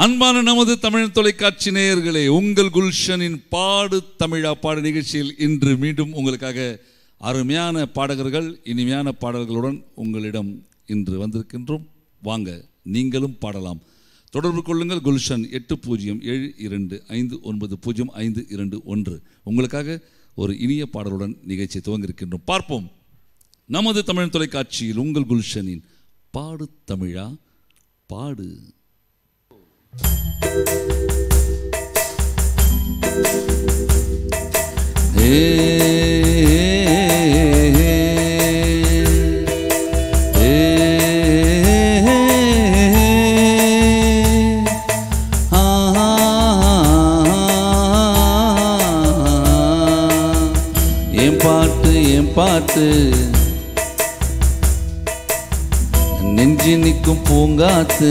அன்பான நமது தமிழ் தொலைக்காட்சி நேயர்களே உங்கள் குல்ஷனின் பாடு தமிழா பாடு நிகழ்ச்சியில் இன்று மீண்டும் உங்களுக்காக அருமையான பாடகர்கள் இனிமையான பாடல்களுடன் உங்களிடம் இன்று வந்திருக்கின்றோம் வாங்க நீங்களும் பாடலாம் தொடர்பு கொள்ளுங்கள் குல்ஷன் எட்டு பூஜ்ஜியம் ஏழு இரண்டு ஐந்து ஒன்பது பூஜ்ஜியம் ஐந்து இரண்டு ஒன்று உங்களுக்காக ஒரு இனிய பாடலுடன் நிகழ்ச்சியை துவங்கியிருக்கின்றோம் பார்ப்போம் நமது தமிழ் தொலைக்காட்சியில் உங்கள் குல்ஷனின் பாடு தமிழா பாடு ஏ என் பாட்டு என் பாட்டு நெஞ்சு நிற்கும் பூங்காத்து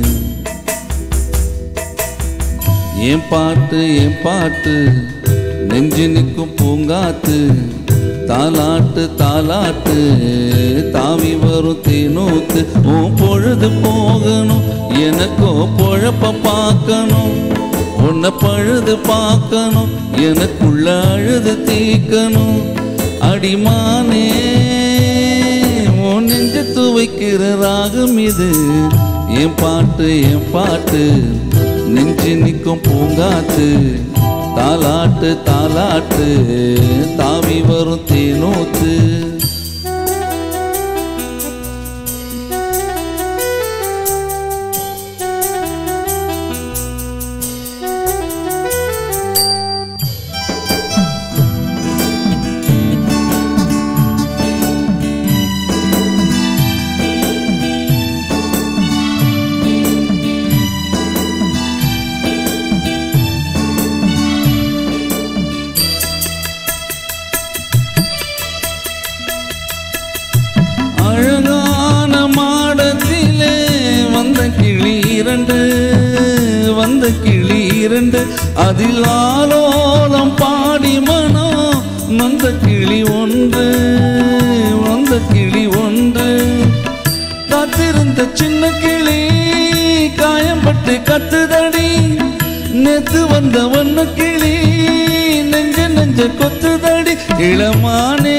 என் பாட்டு என் பாட்டு நெஞ்சு நிற்கும் பூங்காத்து தாலாட்டு தாலாட்டு தாவி வரும் தேனூத்து உன் பொழுது போகணும் எனக்கோ பொழப்ப பார்க்கணும் உன்னை பழுது பார்க்கணும் எனக்குள்ள அழுது தீக்கணும் அடிமானே உன் நெஞ்ச துவைக்கிற ராகம் இது என் பாட்டு என் பாட்டு நெஞ்சு நிற்கும் பூங்காத்து தாலாட்டு தாலாட்டு தாவி வரும் தேனூத்து அழகான மாடத்திலே வந்த கிளி இரண்டு வந்த கிளி இரண்டு அதில் ஆலோலம் பாடி மனம் நந்த கிளி ஒன்று வந்த கிளி ஒன்று காத்திருந்த சின்ன கிளி காயம்பட்டு கத்துதடி நேத்து வந்த வண்ண கிளி நெஞ்ச நெஞ்ச கொத்துதடி இளமானே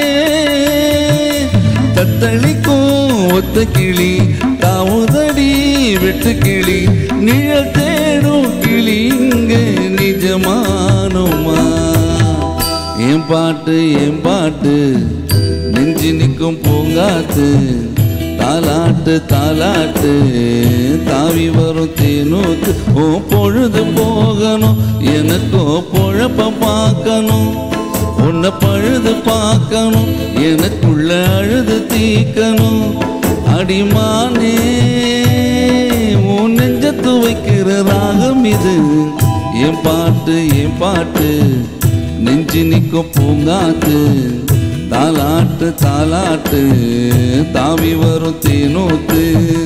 தத்தளிக்கும் ஒத்த கிளி தாவுதடி வெட்டு கிளி நிழல் தேடும் கிளி இங்க நிஜமானுமா என் பாட்டு என் பாட்டு நெஞ்சு நிற்கும் பூங்காத்து தாலாட்டு தாலாட்டு தாவி வரும் தேனூத்து ஓ பொழுது போகணும் எனக்கோ பொழப்ப பார்க்கணும் உன்னை பழுது பார்க்கணும் எனக்குள்ள அழுது தீக்கணும் அடிமானே உன் நெஞ்ச துவைக்கிற ராகம் இது என் பாட்டு என் பாட்டு நெஞ்சு நிற்கும் பூங்காத்து தாலாட்டு தாலாட்டு தாவி வரும் தேனூத்து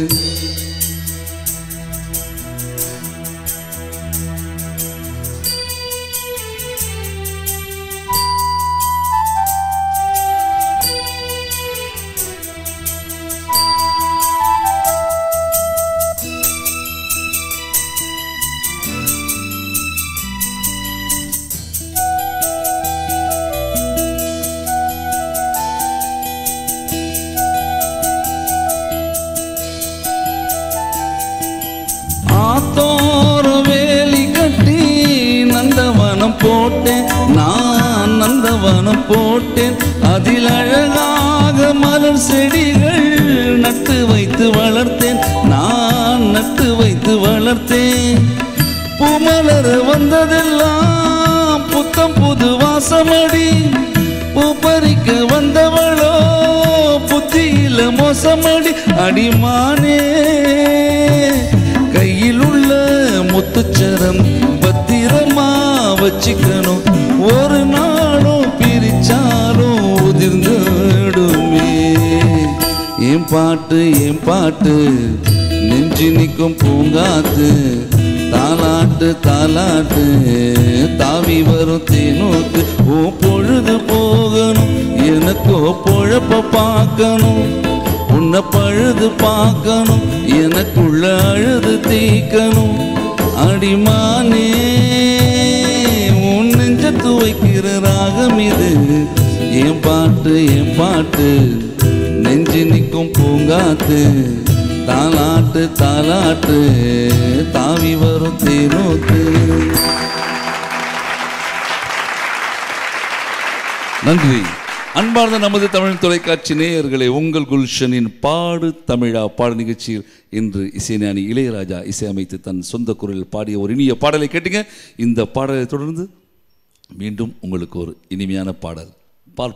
ஆத்தோர வேலி கட்டி நந்தவனம் போட்டேன் நான் நந்தவனம் போட்டேன் அதில் அழகாக மலர் செடிகள் நட்டு வைத்து வளர்த்தேன் நான் நட்டு வைத்து வளர்த்தேன் பூமலர வந்ததெல்லாம் புத்தம் புது வாசமடி பூ பறிக்க வந்தவளோ புத்தியில மோசமடி அடிமானே கையில் உள்ள முத்துச்சரம் பத்திரமா வச்சுக்கணும் ஒரு நாளும் பிரிச்சாலும் உதிர்ந்துடுமே என் பாட்டு என் பாட்டு நெஞ்சு நிற்கும் பூங்காத்து தாலாட்டு தாலாட்டு தாவி வரும் தேனோக்கு ஓ பொழுது போகணும் எனக்கோ பொழப்ப பார்க்கணும் உன்னை பழுது பார்க்கணும் எனக்குள்ள அழுது தீக்கணும் அடிமானே உன் நெஞ்ச துவைக்கிற ராகம் இது என் பாட்டு என் பாட்டு நெஞ்சு நிற்கும் பூங்காத்து தாலாட்டு தாலாட்டு தாவி வரும் தேனோத்து நன்றி அன்பார்ந்த நமது தமிழ் தொலைக்காட்சி நேயர்களே உங்கள் குல்ஷனின் பாடு தமிழா பாடு நிகழ்ச்சியில் இன்று இசைஞானி இளையராஜா இசையமைத்து தன் சொந்த குரலில் பாடிய ஒரு இனிய பாடலை கேட்டீங்க இந்த பாடலை தொடர்ந்து மீண்டும் உங்களுக்கு ஒரு இனிமையான பாடல்